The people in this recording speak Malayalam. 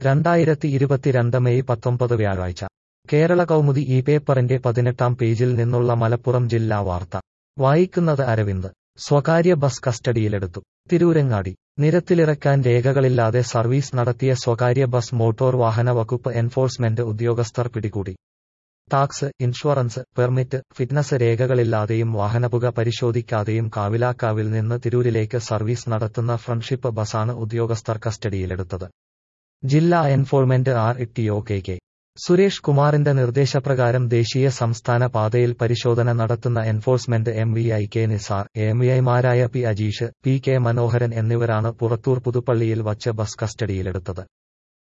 രണ്ടായിരത്തി ഇരുപത്തിരണ്ട് മെയ് പത്തൊമ്പത് വ്യാഴാഴ്ച കേരള കൗമുദി ഈ പേപ്പറിന്റെ പതിനെട്ടാം പേജിൽ നിന്നുള്ള മലപ്പുറം ജില്ലാ വാർത്ത വായിക്കുന്നത് അരവിന്ദ് സ്വകാര്യ ബസ് കസ്റ്റഡിയിലെടുത്തു തിരൂരങ്ങാടി നിരത്തിലിറക്കാൻ രേഖകളില്ലാതെ സർവീസ് നടത്തിയ സ്വകാര്യ ബസ് മോട്ടോർ വാഹന വകുപ്പ് എൻഫോഴ്സ്മെന്റ് ഉദ്യോഗസ്ഥർ പിടികൂടി ടാക്സ് ഇൻഷുറൻസ് പെർമിറ്റ് ഫിറ്റ്നസ് രേഖകളില്ലാതെയും വാഹനപുക പരിശോധിക്കാതെയും കാവിലാക്കാവിൽ നിന്ന് തിരൂരിലേക്ക് സർവീസ് നടത്തുന്ന ഫ്രണ്ട്ഷിപ്പ് ബസാണ് ഉദ്യോഗസ്ഥർ കസ്റ്റഡിയിലെടുത്തത് ജില്ലാ enforcement R T O K K Suresh കുമാറിന്റെ നിർദ്ദേശപ്രകാരം ദേശീയ സംസ്ഥാന പാതയിൽ പരിശോധന നടത്തുന്ന enforcement M V I K Nisar M V ഐമാരായ P Ajeesh P K Manoharan എന്നിവരാണ് പുറത്തൂർ പുതുപ്പള്ളിയിൽ വച്ച് ബസ് കസ്റ്റഡിയിലെടുത്തത്